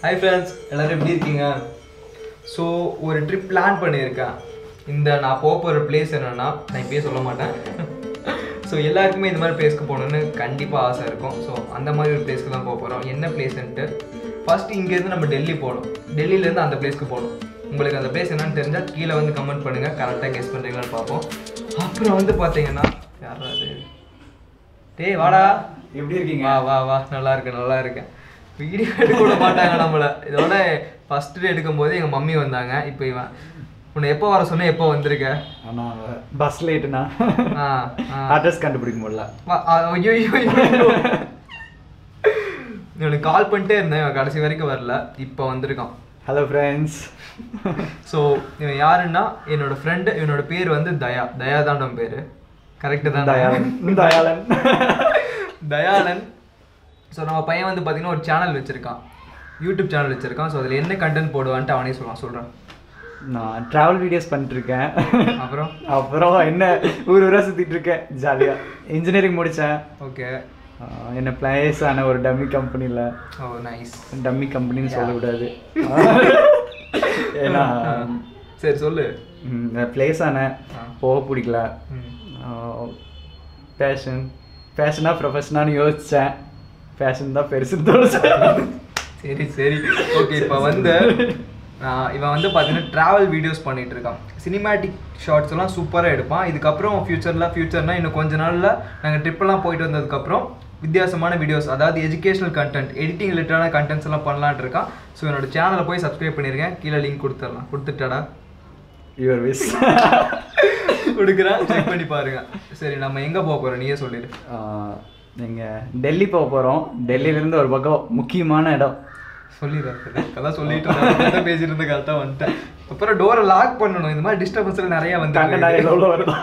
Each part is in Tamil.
ஹாய் ஃப்ரெண்ட்ஸ் எல்லோரும் எப்படி இருக்கீங்க ஸோ ஒரு ட்ரிப் பிளான் பண்ணியிருக்கேன் இந்த நான் போக போகிற பிளேஸ் என்னென்னா நான் இப்பயே சொல்ல மாட்டேன் ஸோ எல்லாருக்குமே இந்த மாதிரி பிளேஸ்க்கு போகணுன்னு கண்டிப்பாக ஆசை இருக்கும் ஸோ அந்த மாதிரி ஒரு பிளேஸ்க்கு தான் போக போகிறோம் என்ன பிளேஸ்ன்ட்டு ஃபஸ்ட்டு இங்கேருந்து நம்ம டெல்லி போகணும் டெல்லியிலேருந்து அந்த பிளேஸ்க்கு போகணும் உங்களுக்கு அந்த பிளேஸ் என்னன்னு தெரிஞ்சால் கீழே வந்து கமெண்ட் பண்ணுங்கள் கரெக்டாக கெஸ் பண்ணுறீங்களான்னு பார்ப்போம் அப்புறம் வந்து பார்த்தீங்கன்னா யாராவது டேய் வாடா எப்படி இருக்கீங்க வா வா வா நல்லா இருக்கேன் நல்லா இருக்கேன் வீடியோ எடுக்க விட மாட்டாங்க நம்மள இதோட ஃபர்ஸ்ட் டே எடுக்கும் போது எங்கள் மம்மி வந்தாங்க இப்போ இவன் உன்னை எப்போ வர சொன்னேன் எப்போ வந்திருக்க ஆனா பஸ் லேட்டுனா ஆ ஆ. அட்ரஸ் கண்டுபிடிக்க முடியல வா, ஆ, ஐயோ ஐயோ ஐயோ. இவனுக்கு கால் பண்ணிட்டே இருந்தேன் இவன் கடைசி வரைக்கும் வரல இப்போ வந்திருக்கான் ஹலோ ஃப்ரெண்ட்ஸ் ஸோ இவன் யாருன்னா என்னோட ஃப்ரெண்டு இவனோட பேர் வந்து தயா தயா தாண்டம் பேர் கரெக்டு தான் தயாளன் தயாளன் தயாளன் ஸோ நம்ம பையன் வந்து பார்த்தீங்கன்னா ஒரு சேனல் வச்சுருக்கான் யூடியூப் சேனல் வச்சுருக்கான் ஸோ அதில் என்ன கண்டென்ட் போடுவான்ட்டு அவனே சொல்லுவான் சொல்கிறான் நான் ட்ராவல் வீடியோஸ் பண்ணிட்டு இருக்கேன் அப்புறம் அப்புறம் என்ன ஊர் ஊரா சுத்திட்டு இருக்கேன் ஜாலியா இன்ஜினியரிங் முடிச்சேன் ஓகே ஆஹ் என்ன பிளேஸ் ஆன ஒரு டம்மி கம்பெனியில் ஓ நைஸ் டம்மி கம்பெனின்னு சொல்லக்கூடாது ஏன்னா சரி சொல்லு பிளேஸ் ஆன ஆ. போக பிடிக்கல ம். பேஷன் பேஷனா ப்ரொஃபஷனான்னு யோசித்தேன் பேஷன் தான் பெருசுன்னு தோணுச்சேன் சரி சரி ஓகே இப்போ வந்து ஆஹ் இவன் வந்து பார்த்தீங்கன்னா ட்ராவல் வீடியோஸ் பண்ணிட்டு இருக்கான் சினிமேட்டிக் ஷார்ட்ஸ் எல்லாம் சூப்பராக எடுப்பான் இதுக்கப்புறம் ஃபியூச்சரில் ஃபியூச்சர்னா இன்னும் கொஞ்ச நாளில் நாங்கள் ட்ரிப்பெல்லாம் போயிட்டு வந்ததுக்கப்புறம் வித்தியாசமான வீடியோஸ் அதாவது எஜுகேஷனல் கண்டென்ட் எடிட்டிங் ரிலேட்டடான கண்டென்ட்ஸ் எல்லாம் பண்ணலான்னு இருக்கான் ஸோ என்னோட சேனலை போய் சப்ஸ்கிரைப் பண்ணியிருக்கேன் கீழே லிங்க் கொடுத்துடலாம் கொடுத்துட்டாடா யுவர் விஸ் கொடுக்குறேன் செக் பண்ணி பாருங்க சரி நம்ம எங்கே போக போகிறோம் நீயே சொல்லிடு நீங்கள் டெல்லி போக போகிறோம் டெல்லியிலேருந்து ஒரு பக்கம் முக்கியமான இடம் சொல்லிடுறேன் அதான் சொல்லிட்டு இருந்தேன் பேசிட்டு இருந்த கரெக்டாக வந்துட்டேன் அப்புறம் டோரை லாக் பண்ணணும் இந்த மாதிரி டிஸ்டர்பன்ஸ்ல நிறைய வந்து கண்ட நாயில் எவ்வளோ வருதா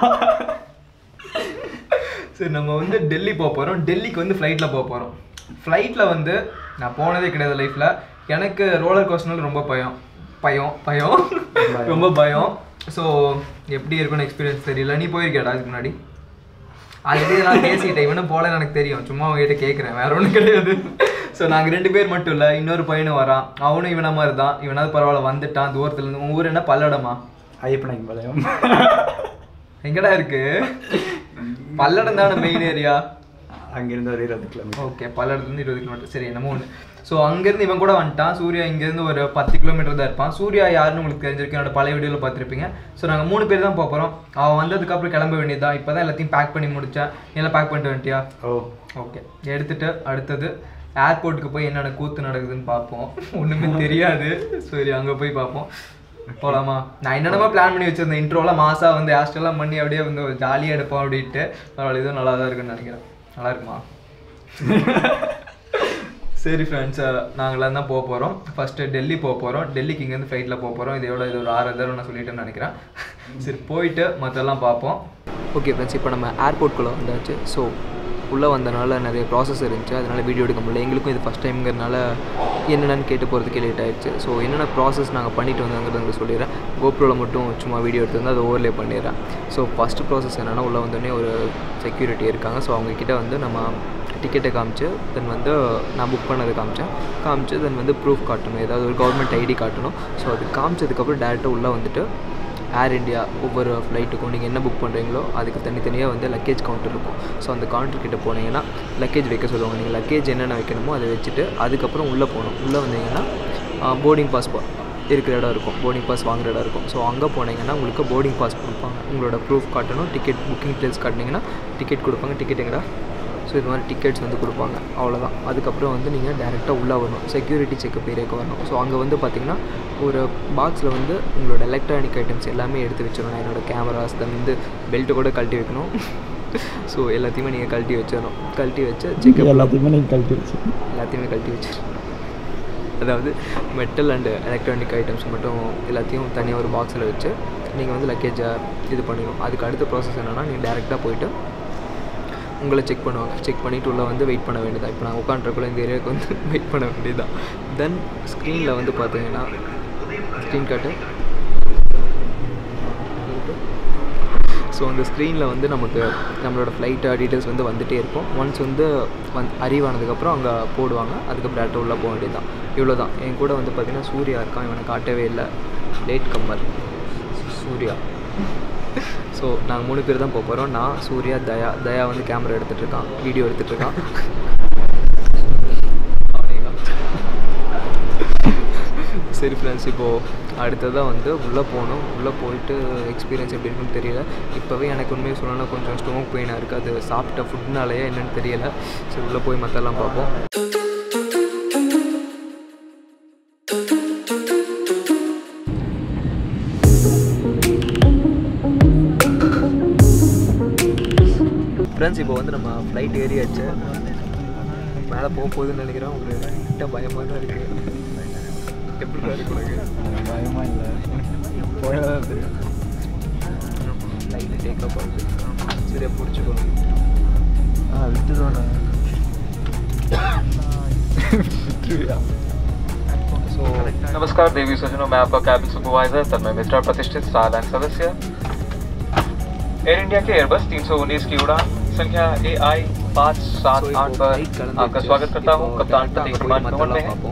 சரி நம்ம வந்து டெல்லி போக போகிறோம் டெல்லிக்கு வந்து ஃப்ளைட்டில் போக போகிறோம் ஃப்ளைட்டில் வந்து நான் போனதே கிடையாது லைஃப்பில் எனக்கு ரோலர் கோஸ்டர்னால ரொம்ப பயம் பயம் பயம் பயம். ரொம்ப பயம் ஸோ எப்படி இருக்கும்னு எக்ஸ்பீரியன்ஸ் தெரியல நீ போயிருக்கியாடா அதுக்கு முன்னாடி ஆல்ரெடி நான் பேசிட்டேன் இவனும் போலன்னு எனக்கு தெரியும் சும்மா அவங்ககிட்ட கேட்குறேன் வேற ஒன்றும் கிடையாது ஸோ நாங்கள் ரெண்டு பேர் மட்டும் இல்லை இன்னொரு பையனும் வரான் அவனும் இவன மாதிரி தான் இவனாவது பரவாயில்ல வந்துட்டான் தூரத்துலேருந்து உன் ஊர் என்ன பல்லடமா ஐயப்பனாங்க பாளையம் எங்கடா இருக்கு பல்லடம் தானே மெயின் ஏரியா அங்கேருந்து ஒரு இருபது கிலோமீட்டர் ஓகே பல்லடத்துலேருந்து இருபது கிலோமீட்டர் சரி என்னமோ ஒன்று ஸோ அங்கேருந்து இவன் கூட வந்துட்டான் சூர்யா இங்கேருந்து ஒரு பத்து கிலோமீட்டர் தான் இருப்பான் சூர்யா யாருன்னு உங்களுக்கு தெரிஞ்சிருக்கு என்னோட பழைய வீடியோவில் பார்த்துருப்பீங்க ஸோ நாங்கள் மூணு பேர் தான் போக போகிறோம் அவன் வந்ததுக்கப்புறம் கிளம்ப வேண்டியதுதான் இப்போ தான் எல்லாத்தையும் பேக் பண்ணி முடித்தேன் நீ எல்லாம் பேக் பண்ணிட்டு வந்துட்டியா ஓ ஓகே எடுத்துட்டு அடுத்தது ஏர்போர்ட்டுக்கு போய் என்னென்ன கூத்து நடக்குதுன்னு பார்ப்போம் ஒன்றுமே தெரியாது சரி அங்கே போய் பார்ப்போம் போகலாமா நான் என்னென்னமோ பிளான் பண்ணி வச்சிருந்தேன் இன்ட்ரோலாம் மாசா வந்து ஹேர்ஸ்டெல்லாம் பண்ணி அப்படியே வந்து ஜாலியாக எடுப்போம் அப்படின்ட்டு பரவாயில்ல இதுவும் நல்லா தான் இருக்குன்னு நினைக்கிறேன் நல்லா இருக்குமா சரி ஃப்ரெண்ட்ஸ் நாங்களாம் தான் போக போகிறோம் ஃபஸ்ட்டு டெல்லி போக போகிறோம் டெல்லிக்கு இங்கேருந்து ஃப்ளைட்டில் போக போகிறோம் இதோட இது ஒரு ஆறு தடவை நான் சொல்லிட்டேன்னு நினைக்கிறேன் சரி போயிட்டு மற்றெல்லாம் பார்ப்போம் ஓகே ஃப்ரெண்ட்ஸ் இப்போ நம்ம ஏர்போர்ட்குள்ளே வந்தாச்சு ஸோ உள்ளே வந்தனால நிறைய ப்ராசஸ் இருந்துச்சு அதனால் வீடியோ எடுக்க முடியல எங்களுக்கும் இது ஃபஸ்ட் டைம்ங்கிறனால என்னென்னு கேட்டு போகிறதுக்கு லேட் ஆயிடுச்சு ஸோ என்னென்ன ப்ராசஸ் நாங்கள் பண்ணிட்டு வந்தாங்கிறத சொல்லிடுறேன் கோப்ரோவில் மட்டும் சும்மா வீடியோ எடுத்து அதை ஓவர்லே பண்ணிடுறேன் ஸோ ஃபஸ்ட்டு ப்ராசஸ் என்னென்னா உள்ளே வந்தோடனே ஒரு செக்யூரிட்டி இருக்காங்க ஸோ அவங்கக்கிட்ட வந்து நம்ம டிக்கெட்டை காமிச்சு தென் வந்து நான் புக் பண்ணதை காமிச்சேன் காமிச்சு தென் வந்து ப்ரூஃப் காட்டணும் ஏதாவது ஒரு கவர்மெண்ட் ஐடி காட்டணும் ஸோ அது காமிச்சதுக்கப்புறம் டேரெக்டாக உள்ளே வந்துட்டு ஏர் இந்தியா ஒவ்வொரு ஃப்ளைட்டுக்கும் நீங்கள் என்ன புக் பண்ணுறீங்களோ அதுக்கு தனித்தனியாக வந்து லக்கேஜ் கவுண்டர் இருக்கும் ஸோ அந்த கவுண்டர் கிட்ட போனீங்கன்னா லக்கேஜ் வைக்க சொல்லுவாங்க நீங்கள் லக்கேஜ் என்னென்ன வைக்கணுமோ அதை வச்சுட்டு அதுக்கப்புறம் உள்ளே போகணும் உள்ளே வந்தீங்கன்னா போர்டிங் பாஸ் இருக்கிற இடம் இருக்கும் போர்டிங் பாஸ் வாங்குற இடம் இருக்கும் ஸோ அங்கே போனீங்கன்னா உங்களுக்கு போர்டிங் பாஸ் கொடுப்பாங்க உங்களோட ப்ரூஃப் காட்டணும் டிக்கெட் புக்கிங் டீல்ஸ் காட்டினீங்கன்னா டிக்கெட் கொடுப்பாங்க டிக்கெட் எங்கடா ஸோ இது மாதிரி டிக்கெட்ஸ் வந்து கொடுப்பாங்க அவ்வளோதான் அதுக்கப்புறம் வந்து நீங்கள் டேரெக்டாக உள்ளே வரணும் செக்யூரிட்டி செக்கப் ஏரியாவுக்கு வரணும் ஸோ அங்கே வந்து பார்த்தீங்கன்னா ஒரு பாக்ஸில் வந்து உங்களோட எலக்ட்ரானிக் ஐட்டம்ஸ் எல்லாமே எடுத்து வச்சிடணும் என்னோட கேமராஸ் தென் வந்து பெல்ட்டு கூட கழட்டி வைக்கணும் ஸோ எல்லாத்தையுமே நீங்கள் கழட்டி வச்சிடணும் கழட்டி வச்சு செக்கப் எல்லாத்தையுமே நீங்கள் கழட்டி வச்சு எல்லாத்தையுமே கழட்டி வச்சிடணும் அதாவது மெட்டல் அண்டு எலக்ட்ரானிக் ஐட்டம்ஸ் மட்டும் எல்லாத்தையும் தனியாக ஒரு பாக்ஸில் வச்சு நீங்கள் வந்து லக்கேஜை இது பண்ணிடணும் அதுக்கு அடுத்த ப்ராசஸ் என்னென்னா நீங்கள் டேரெக்டாக போயிட்டு உங்களை செக் பண்ணுவாங்க செக் பண்ணிவிட்டு உள்ளே வந்து வெயிட் பண்ண வேண்டியதான் இப்போ நான் உட்காண்ட்றக்குள்ள இந்த ஏரியாவுக்கு வந்து வெயிட் பண்ண வேண்டியதுதான் தென் ஸ்க்ரீனில் வந்து பார்த்தீங்கன்னா ஸ்க்ரீன் காட்டு ஸோ அந்த ஸ்க்ரீனில் வந்து நமக்கு நம்மளோட ஃப்ளைட் டீட்டெயில்ஸ் வந்து வந்துகிட்டே இருக்கும் ஒன்ஸ் வந்து வந் அறிவானதுக்கப்புறம் அங்கே போடுவாங்க அதுக்கப்புறம் டேரக்டாக உள்ளே போக வேண்டியது தான் இவ்வளோ தான் என் கூட வந்து பார்த்திங்கன்னா சூர்யா இருக்கான் இவனை காட்டவே இல்லை லேட் கம்மர் சூர்யா ஸோ நாங்கள் மூணு பேர் தான் போக போகிறோம் நான் சூர்யா தயா தயா வந்து கேமரா எடுத்துகிட்டு இருக்கான் வீடியோ எடுத்துகிட்டு இருக்கான் சரி ஃப்ரெண்ட்ஸ் இப்போது அடுத்ததாக வந்து உள்ளே போகணும் உள்ளே போயிட்டு எக்ஸ்பீரியன்ஸ் எப்படி இருக்குன்னு தெரியல இப்போவே எனக்கு உண்மையை சொல்லணும்னா கொஞ்சம் ஸ்டொமக் பெயினாக இருக்குது அது சாப்பிட்ட ஃபுட்னாலேயே என்னன்னு தெரியல சரி உள்ளே போய் மற்றெல்லாம் பார்ப்போம் ஃப்ரெண்ட்ஸ் இப்போ வந்து நம்ம ஃப்ளைட் ஏறியாச்சு மேலே போக போகுதுன்னு நினைக்கிறேன் உங்களுக்கு கிட்ட பயமாக தான் இருக்குது எப்படி இருக்கு உனக்கு பயமாக இல்லை போயதான் தெரியும் ஃப்ளைட்டு டேக் அப் ஆகுது சரியா பிடிச்சிக்கோ ஆ விட்டுருவோண்ணா விட்டுருவியா ஸோ नमस्कार देवी सज्जनों मैं आपका कैबिन सुपरवाइजर तन्मय मिश्रा प्रतिष्ठित स्टार लाइन सदस्य एयर इंडिया के एयरबस 319 की उड़ान संख्या ए आई पाँच सात आठ पर आपका स्वागत करता हूँ कप्तान प्रतीक कुमार नोमन में है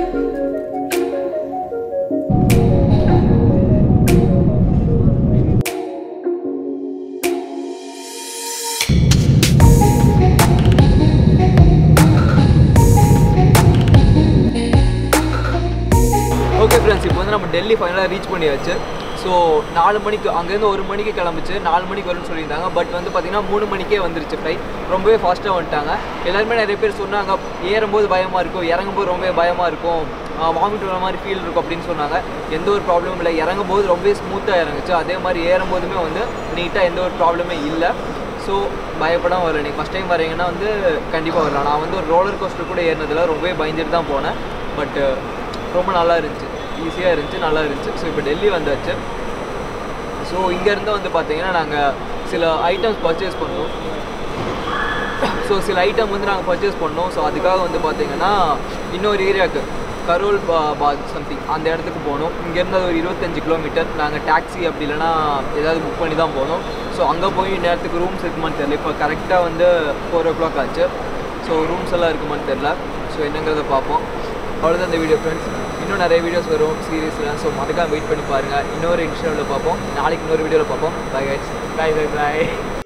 ஓகே ஃப்ரெண்ட்ஸ் இப்போ வந்து நம்ம டெல்லி ஃபைனலாக ரீச் பண்ணியாச்சு ஸோ நாலு மணிக்கு அங்கேருந்து ஒரு மணிக்கு கிளம்பிச்சு நாலு மணிக்கு வரும்னு சொல்லியிருந்தாங்க பட் வந்து பார்த்தீங்கன்னா மூணு மணிக்கே வந்துருச்சு ஃப்ளைட் ரொம்பவே ஃபாஸ்ட்டாக வந்துட்டாங்க எல்லாருமே நிறைய பேர் சொன்னாங்க ஏறும்போது பயமாக இருக்கும் இறங்கும்போது ரொம்பவே பயமாக இருக்கும் வாமிட் வர மாதிரி ஃபீல் இருக்கும் அப்படின்னு சொன்னாங்க எந்த ஒரு ப்ராப்ளமும் இல்லை இறங்கும்போது ரொம்பவே ஸ்மூத்தாக இறங்குச்சு அதே மாதிரி ஏறும்போதுமே வந்து நீட்டாக எந்த ஒரு ப்ராப்ளமே இல்லை ஸோ பயப்படாம வரல நீங்கள் ஃபஸ்ட் டைம் வரீங்கன்னா வந்து கண்டிப்பாக வரலாம் நான் வந்து ஒரு ரோலர் கோஸ்டர் கூட ஏறினதில்ல ரொம்பவே பயந்துட்டு தான் போனேன் பட்டு ரொம்ப நல்லா இருந்துச்சு ஈஸியாக இருந்துச்சு நல்லா இருந்துச்சு ஸோ இப்போ டெல்லி வந்தாச்சு ஸோ இங்கேருந்து வந்து பார்த்தீங்கன்னா நாங்கள் சில ஐட்டம்ஸ் பர்ச்சேஸ் பண்ணோம் ஸோ சில ஐட்டம் வந்து நாங்கள் பர்ச்சேஸ் பண்ணோம் ஸோ அதுக்காக வந்து பார்த்தீங்கன்னா இன்னொரு ஏரியாவுக்கு கரோல் பா- பாத் சம்திங் அந்த இடத்துக்கு போனோம் இங்கேருந்து அது ஒரு இருபத்தஞ்சு கிலோமீட்டர் நாங்கள் டாக்ஸி அப்படி இல்லைன்னா ஏதாவது புக் பண்ணி தான் போனோம் ஸோ அங்கே போய் நேரத்துக்கு ரூம்ஸ் இருக்குமான்னு தெரியல இப்போ கரெக்டாக வந்து ஃபோர் ஓ கிளாக் ஆச்சு ஸோ ரூம்ஸ் எல்லாம் இருக்குமான்னு தெரில ஸோ என்னங்கிறத பார்ப்போம் அவ்வளோதான் இந்த வீடியோ ஃப்ரெண்ட்ஸ் இன்னும் நிறைய வீடியோஸ் வரும் சீரியஸ்லாம் ஸோ மறக்காம வெயிட் பண்ணி பாருங்கள் இன்னொரு இன்ஸ்டாவில் பார்ப்போம் நாளைக்கு இன்னொரு வீடியோவில் பார்ப்போம் bye guys bye bye by